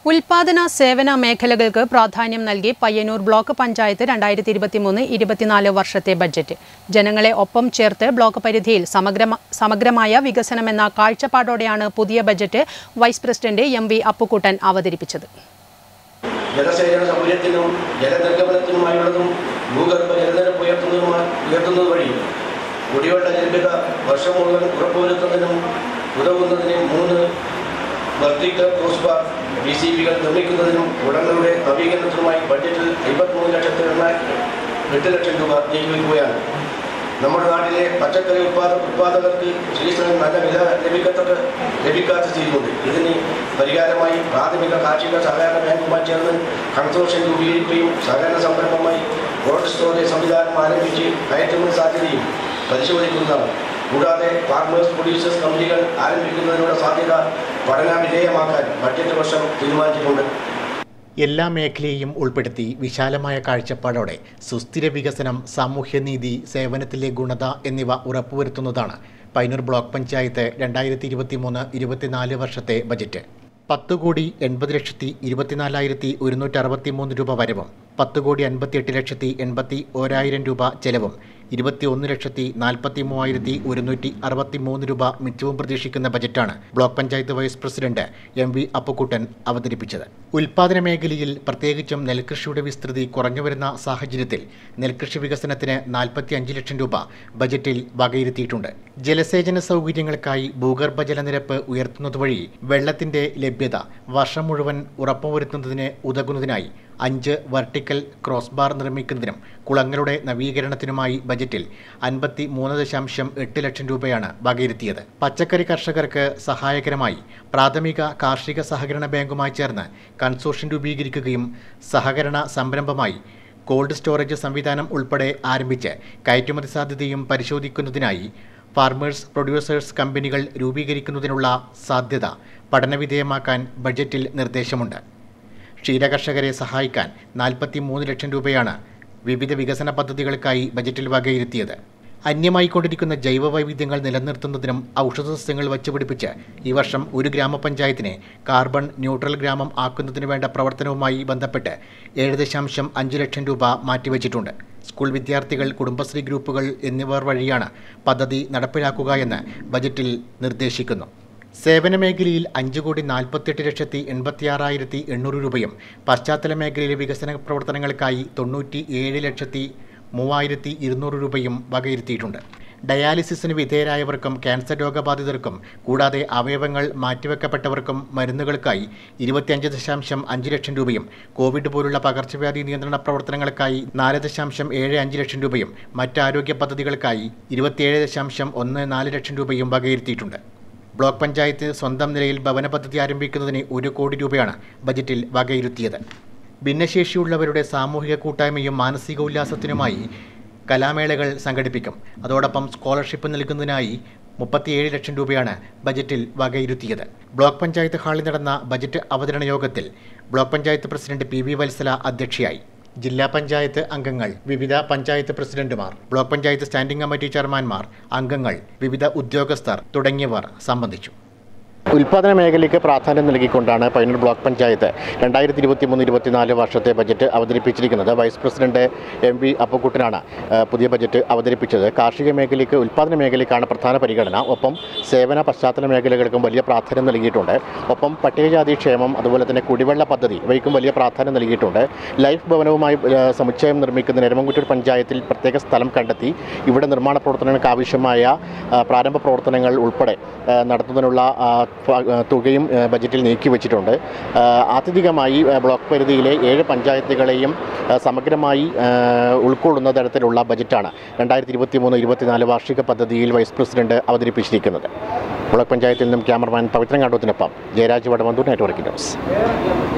ഉൽപാദന സേവന മേഖലകൾക്ക് പ്രാധാന്യം നൽകി പയ്യന്നൂർ ബ്ലോക്ക് പഞ്ചായത്ത് രണ്ടായിരത്തി ഇരുപത്തിമൂന്ന് ഇരുപത്തിനാല് വർഷത്തെ ബജറ്റ് ജനങ്ങളെ ഒപ്പം ചേർത്ത് ബ്ലോക്ക് പരിധിയിൽ സമഗ്രമ സമഗ്രമായ വികസനമെന്ന കാഴ്ചപ്പാടോടെയാണ് പുതിയ budget vice president M V Appukuttan അവതരിപ്പിച്ചത് ജലസേചന സൗകര്യത്തിനും ജലനിർഗമനത്തിനുമായുള്ളതും ഭൂഗർഭ ജലനിരപ്പ് ഉയർത്തുന്നതുമായി ഉയർത്തുന്നത് വഴി കുടിവെള്ള ലഭ്യത വർഷം മുഴുവൻ ഉറപ്പുവരുത്തുന്നതിനും ഉതകുന്നതിന് മൂന്ന് vertical cross bar B C ബികൾ നിർമ്മിക്കുന്നതിനും കുളങ്ങളുടെ നവീകരണത്തിനുമായി ബഡ്ജറ്റിൽ അമ്പത്തിമൂന്ന് ലക്ഷത്തി എണ്ണായിരത്തി എട്ട് ലക്ഷം രൂപ നീക്കിവെക്കുകയാണ് നമ്മുടെ നാട്ടിലെ പച്ചക്കറി ഉത്പാദ ഉത്പാദകർക്ക് സീസണിൽ നല്ല വില ലഭിക്കത്തക്ക ലഭിക്കാത്ത സ്ഥിതിയുണ്ട് ഇതിന് പരിഹാരമായി പ്രാഥമിക കാർഷിക സഹകരണ ബാങ്കുമായി ചേർന്ന് കൺസോർഷ്യം രൂപീകരിക്കുകയും സഹകരണ സംരംഭമായി കോൾഡ് സ്റ്റോറേജ് സംവിധാനം ആരംഭിച്ച് കയറ്റുമതി സാധ്യതയും പരിശോധിക്കുന്നതാണ് കൂടാതെ ഫാർമേഴ്സ് പ്രൊഡ്യൂസേഴ്സ് കമ്പനികൾ ആരംഭിക്കുന്നതിനുള്ള സാധ്യത പഠന വിധേയമാക്കാൻ ബഡ്ജറ്റ് വർഷം തീരുമാനിച്ചിട്ടുണ്ട് എല്ലാ മേഖലയെയും ഉൾപ്പെടുത്തി വിശാലമായ കാഴ്ചപ്പാടോടെ സുസ്ഥിര വികസനം സാമൂഹ്യനീതി സേവനത്തിലെ ഗുണത എന്നിവ ഉറപ്പുവരുത്തുന്നതാണ് പൈനൂർ ബ്ലോക്ക് പഞ്ചായത്ത് രണ്ടായിരത്തി ഇരുപത്തി മൂന്ന് ഇരുപത്തിനാല് വർഷത്തെ ബജറ്റ് പത്ത് കോടി എൺപത് ലക്ഷത്തി ഇരുപത്തിനാലായിരത്തി ഒരുന്നൂറ്റി അറുപത്തി മൂന്ന് രൂപ വരവും പത്ത് കോടി അൻപത്തി എട്ട് ലക്ഷത്തി എൺപത്തി ഓരായിരം രൂപ ചെലവും ഇരുപത്തി ഒന്ന് ലക്ഷത്തി നാൽപ്പത്തി മൂവായിരത്തി ഒരുന്നൂറ്റി അറുപത്തി മൂന്ന് രൂപ മിച്ചവും പ്രതീക്ഷിക്കുന്ന ബജറ്റാണ് block panchayat vice president M V Appukuttan അവതരിപ്പിച്ചത് ഉൽപാദന മേഖലയിൽ പ്രത്യേകിച്ചും നെൽകൃഷിയുടെ വിസ്തൃതി കുറഞ്ഞു വരുന്ന സാഹചര്യത്തിൽ നെൽകൃഷി വികസനത്തിന് നാൽപ്പത്തി അഞ്ച് ലക്ഷം രൂപ ബജറ്റിൽ വകയിരുത്തിയിട്ടുണ്ട് ജലസേചന സൗകര്യങ്ങൾക്കായി ഭൂഗർഭ ജലനിരപ്പ് ഉയർത്തുന്നത് വഴി വെള്ളത്തിന്റെ ലഭ്യത വർഷം മുഴുവൻ ഉറപ്പുവരുത്തുന്നതിന് ഉതകുന്നതിനായി അഞ്ച് വെർട്ടിക്കൽ ക്രോസ് ബാർ നിർമ്മിക്കുന്നതിനും കുളങ്ങളുടെ നവീകരണത്തിനുമായി ബജറ്റിൽ അൻപത്തി മൂന്ന് ദശാംശം എട്ട് ലക്ഷം രൂപയാണ് വകയിരുത്തിയത് പച്ചക്കറി കർഷകർക്ക് സഹായകരമായി പ്രാഥമിക കാർഷിക സഹകരണ ബാങ്കുമായി ചേർന്ന് കൺസോർഷ്യം രൂപീകരിക്കുകയും സഹകരണ സംരംഭമായി കോൾഡ് സ്റ്റോറേജ് സംവിധാനം ഉൾപ്പെടെ ആരംഭിച്ച് കയറ്റുമതി സാധ്യതയും പരിശോധിക്കുന്നതിനായി ഫാർമേഴ്സ് പ്രൊഡ്യൂസേഴ്സ് കമ്പനികൾ രൂപീകരിക്കുന്നതിനുള്ള സാധ്യത പഠനവിധേയമാക്കാൻ ബജറ്റിൽ നിർദ്ദേശമുണ്ട് ക്ഷീരകർഷകരെ സഹായിക്കാൻ നാൽപ്പത്തി മൂന്ന് ലക്ഷം രൂപയാണ് വിവിധ വികസന പദ്ധതികൾക്കായി ബജറ്റിൽ വകയിരുത്തിയത് അന്യമായിക്കൊണ്ടിരിക്കുന്ന ജൈവ വൈവിധ്യങ്ങൾ നിലനിർത്തുന്നതിനും ഔഷധസസ്യങ്ങൾ വച്ചുപിടിപ്പിച്ച് ഈ വർഷം ഒരു ഗ്രാമപഞ്ചായത്തിനെ കാർബൺ ന്യൂട്രൽ ഗ്രാമം ആക്കുന്നതിന് വേണ്ട പ്രവർത്തനവുമായി ബന്ധപ്പെട്ട് ഏഴ് ദശാംശം അഞ്ച് ലക്ഷം രൂപ മാറ്റിവെച്ചിട്ടുണ്ട് സ്കൂൾ വിദ്യാർത്ഥികൾ കുടുംബശ്രീ ഗ്രൂപ്പുകൾ എന്നിവർ വഴിയാണ് പദ്ധതി നടപ്പിലാക്കുക എന്ന് ബജറ്റിൽ നിർദ്ദേശിക്കുന്നു സേവന മേഖലയിൽ അഞ്ച് കോടി നാൽപ്പത്തെട്ട് ലക്ഷത്തി എൺപത്തിയാറായിരത്തി എണ്ണൂറ് രൂപയും പശ്ചാത്തല മേഖലയിലെ വികസന പ്രവർത്തനങ്ങൾക്കായി തൊണ്ണൂറ്റി ഏഴ് ലക്ഷത്തി മൂവായിരത്തി ഇരുന്നൂറ് രൂപയും വകയിരുത്തിയിട്ടുണ്ട് ഡയാലിസിസിന് വിധേയരായവർക്കും ക്യാൻസർ രോഗബാധിതർക്കും കൂടാതെ അവയവങ്ങൾ മാറ്റിവെക്കപ്പെട്ടവർക്കും മരുന്നുകൾക്കായി ഇരുപത്തിയഞ്ച് ദശാംശം അഞ്ച് ലക്ഷം രൂപയും കോവിഡ് പോലുള്ള പകർച്ചവ്യാധി നിയന്ത്രണ പ്രവർത്തനങ്ങൾക്കായി നാല് ദശാംശം ഏഴ് അഞ്ച് ലക്ഷം രൂപയും മറ്റ് ആരോഗ്യ പദ്ധതികൾക്കായി ഇരുപത്തിയേഴ് ദശാംശം ഒന്ന് നാല് ലക്ഷം രൂപയും വകയിരുത്തിയിട്ടുണ്ട് ബ്ലോക്ക് പഞ്ചായത്ത് സ്വന്തം നിലയിൽ ഭവന പദ്ധതി ആരംഭിക്കുന്നതിന് ഒരു കോടി രൂപയാണ് ബജറ്റിൽ വകയിരുത്തിയത് ഭിന്നശേഷിയുള്ളവരുടെ സാമൂഹിക കൂട്ടായ്മയും മാനസിക ഉല്ലാസത്തിനുമായി കലാമേളകൾ സംഘടിപ്പിക്കും അതോടൊപ്പം സ്കോളർഷിപ്പ് നൽകുന്നതിനായി മുപ്പത്തിയേഴ് ലക്ഷം രൂപയാണ് ബജറ്റിൽ വകയിരുത്തിയത് ബ്ലോക്ക് പഞ്ചായത്ത് ഹാളിൽ നടന്ന ബജറ്റ് അവതരണ യോഗത്തിൽ block panchayat president P V Vatsala അധ്യക്ഷയായി ജില്ലാ പഞ്ചായത്ത് അംഗങ്ങൾ വിവിധ പഞ്ചായത്ത് പ്രസിഡന്റുമാർ ബ്ലോക്ക് പഞ്ചായത്ത് സ്റ്റാൻഡിംഗ് കമ്മിറ്റി ചെയർമാൻമാർ അംഗങ്ങൾ വിവിധ ഉദ്യോഗസ്ഥർ തുടങ്ങിയവർ സംബന്ധിച്ചു ഉൽപാദന മേഖലയ്ക്ക് പ്രാധാന്യം നൽകിക്കൊണ്ടാണ് പയ്യന്നൂർ ബ്ലോക്ക് പഞ്ചായത്ത് രണ്ടായിരത്തി ഇരുപത്തി മൂന്ന് ഇരുപത്തിനാല് വർഷത്തെ ബജറ്റ് അവതരിപ്പിച്ചിരിക്കുന്നത് വൈസ് പ്രസിഡന്റ് എം വി അപ്പക്കുട്ടനാണ് ആ, പുതിയ ബജറ്റ് അവതരിപ്പിച്ചത് കാർഷിക മേഖലയ്ക്ക് ഉൽപാദന മേഖലയ്ക്കാണ് പ്രധാന പരിഗണന ഒപ്പം സേവന പശ്ചാത്തല മേഖലകൾക്കും വലിയ പ്രാധാന്യം നൽകിയിട്ടുണ്ട് ഒപ്പം പട്ടികജാതി ക്ഷേമം അതുപോലെ തന്നെ കുടിവെള്ള പദ്ധതി ഇവയ്ക്കും വലിയ പ്രാധാന്യം നൽകിയിട്ടുണ്ട് ലൈഫ് ഭവനവുമായി ആ, സമുച്ചയം നിർമ്മിക്കുന്ന എരമംകുറ്റൂർ പഞ്ചായത്തിൽ പ്രത്യേക സ്ഥലം കണ്ടെത്തി ഇവിടെ നിർമ്മാണ പ്രവർത്തനങ്ങൾക്ക് ആവശ്യമായ ആ, പ്രാരംഭ പ്രവർത്തനങ്ങൾ ഉൾപ്പെടെ ആ, നടത്തുന്നതിനുള്ള ആ, ഫ- ആ, തുകയും ആ, ബജറ്റിൽ നീക്കി വെച്ചിട്ടുണ്ട് ആ, ആത്യന്തികമായി ആ, ബ്ലോക്ക് പരിധിയിലെ ഏഴ് പഞ്ചായത്തുകളെയും ആ, സമഗ്രമായി ആ, ഉൾക്കൊള്ളുന്ന തരത്തിലുള്ള ബജറ്റാണ് രണ്ടായിരത്തി ഇരുപത്തി മൂന്ന് ഇരുപത്തിനാല് വാർഷിക പദ്ധതിയിൽ വൈസ് പ്രസിഡന്റ് അവതരിപ്പിച്ചിരിക്കുന്നത് ബ്ലോക്ക് പഞ്ചായത്തിൽ നിന്നും ക്യാമറമാൻ പവിത്രൻ കാണ്ടോത്തിനൊപ്പം ജയരാജ് വടവന്തൂർ നെറ്റ്വർക്ക് ന്യൂസ്